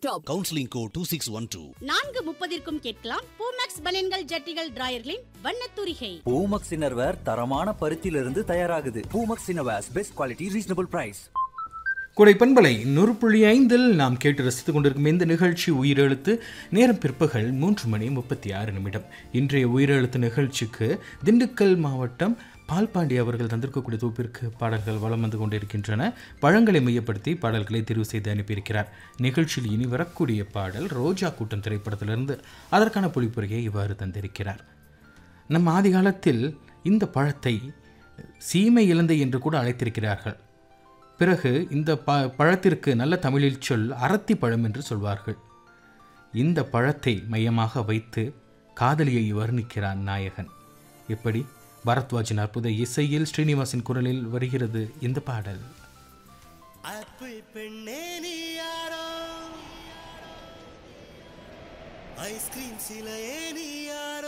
top counselling co two six one two நான்கு முப்பதிற்கும் கேட்கலாம் பூமேக்ஸ் பனியன்கள் ஜட்டிகள் டிராயர்களின் வண்ணத்தூரிகை பூமக்ஸ் இன்னர்வேர் தரமான பருத்தியிலிருந்து தயாராகுது Poomex innerwears best quality reasonable price Kodai பண்பலை நூறு புள்ளி ஐந்தில் நாம் கேட்டு ரசித்துக் கொண்டிருக்கும் இந்த நிகழ்ச்சி உயிரெழுத்து நேரம் பிற்பகல் மூன்று மணி முப்பத்தி ஆறு நிமிடம் இன்றைய உயிரெழுத்து நிகழ்ச்சிக்கு திண்டுக்கல் மாவட்டம் பால்பாண்டி அவர்கள் தந்திருக்கக்கூடிய தொகுப்பிற்கு பாடல்கள் வலம் வந்து கொண்டிருக்கின்றன பழங்களை மையப்படுத்தி பாடல்களை தெரிவு செய்து அனுப்பியிருக்கிறார் நிகழ்ச்சியில் இனி வரக்கூடிய பாடல் ரோஜா கூட்டம் திரைப்படத்திலிருந்து அதற்கான பொழிப்புரையை இவ்வாறு தந்திருக்கிறார் நம் ஆதி காலத்தில் இந்த பழத்தை சீமை இலந்தை என்று கூட அழைத்திருக்கிறார்கள் பிறகு இந்த ப பழத்திற்கு நல்ல தமிழில் சொல் அரத்தி பழம் என்று சொல்வார்கள் இந்த பழத்தை மையமாக வைத்து காதலியை வர்ணிக்கிறான் நாயகன் எப்படி பரத்வாஜின் அற்புத இசையில் ஸ்ரீனிவாசின் குரலில் வருகிறது இந்த பாடல் ஆப்பிள் பெண்ணே நீ யாரோ ஐஸ்கிரீம் சிலையே நீ யாரோ